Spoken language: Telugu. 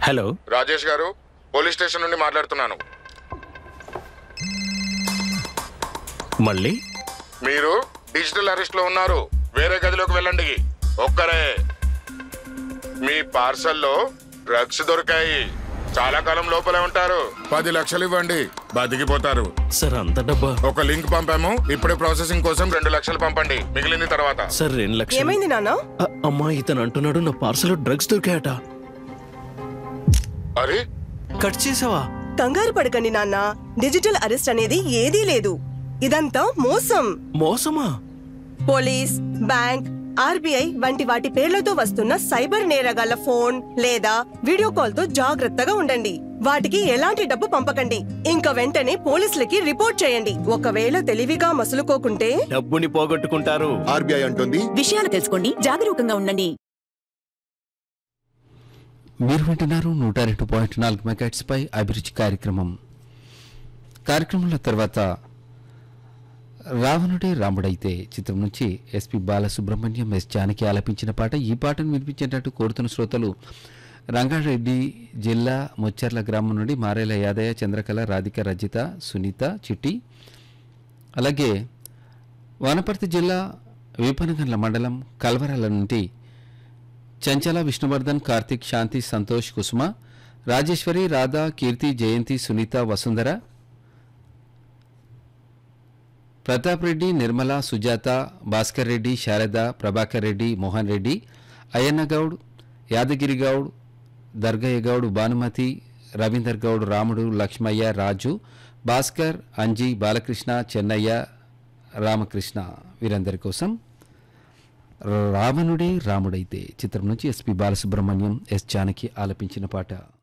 హలో రాజేష్ గారు పోలీస్ స్టేషన్ నుండి మాట్లాడుతున్నాను మళ్ళీ మీరు డిజిటల్ అరెస్ట్ లో ఉన్నారు వేరే గదిలోకి వెళ్ళండి ఒక్కరే మీ పార్సల్లో డ్రగ్స్ దొరికాయి చాలా కాలం లోపలే ఉంటారు పది లక్షలు ఇవ్వండి బతికిపోతారు సార్ అంత డబ్బా ఒక లింక్ పంపాము ఇప్పుడే ప్రాసెసింగ్ కోసం రెండు లక్షలు పంపండి మిగిలింది తర్వాత సార్ రెండు లక్షలు ఏమైంది నాన్న అ- అమ్మా ఇతను అంటున్నాడు నా పార్సల్ డ్రగ్స్ దొరికాయట అరే కట్ చేసావా కంగారు పడకండి నాన్న డిజిటల్ అరెస్ట్ అనేది ఏదీ లేదు ఇదంతా మోసం మోసమా పోలీస్ బ్యాంక్ ఆర్బీఐ వంటి వాటి పేర్లతో వస్తున్న సైబర్ నేరగాళ్ల ఫోన్ లేదా వీడియో కాల్ తో జాగ్రత్తగా ఉండండి వాటికి ఎలాంటి డబ్బు పంపకండి ఇంకా వెంటనే పోలీసులకి రిపోర్ట్ చేయండి ఒకవేళ తెలివిగా మసులుకోకుంటే డబ్బుని పోగొట్టుకుంటారు ఆర్బీఐ అంటుంది విషయాలు తెలుసుకోండి జాగరూకంగా ఉండండి మీరు వింటున్నారు నూట రెండు పాయింట్ నాలుగు మెగాట్స్ పై అభిరుచి కార్యక్రమం కార్యక్రమంలో తర్వాత రావణుడే రాముడైతే చిత్రం నుంచి ఎస్పి బాలసుబ్రహ్మణ్యం ఎస్ జానకి ఆలపించిన పాట ఈ పాటను వినిపించేటట్టు కోరుతున్న శ్రోతలు రంగారెడ్డి జిల్లా ముచ్చర్ల గ్రామం నుండి మారేల యాదయ్య చంద్రకళ రాధిక రజిత సునీత చిట్టి అలాగే వనపర్తి జిల్లా వీపనగండ్ల మండలం కల్వరాల నుండి చంచల విష్ణువర్ధన్ కార్తిక్ శాంతి సంతోష్ కుసుమ రాజేశ్వరి రాధా కీర్తి జయంతి సునీత వసుంధర ప్రతాప్ రెడ్డి నిర్మల సుజాత భాస్కర్ రెడ్డి శారద ప్రభాకర్ రెడ్డి మోహన్ రెడ్డి అయ్యన్న గౌడ్ యాదగిరి గౌడ్ దర్గయ్య గౌడ్ భానుమతి రవీందర్ గౌడ్ రాముడు లక్ష్మయ్య రాజు భాస్కర్ అంజీ బాలకృష్ణ చెన్నయ్య రామకృష్ణ వీరందరి కోసం రావణుడే రాముడైతే చిత్రం నుంచి ఎస్పి బాలసుబ్రహ్మణ్యం ఎస్ జానకి ఆలపించిన పాట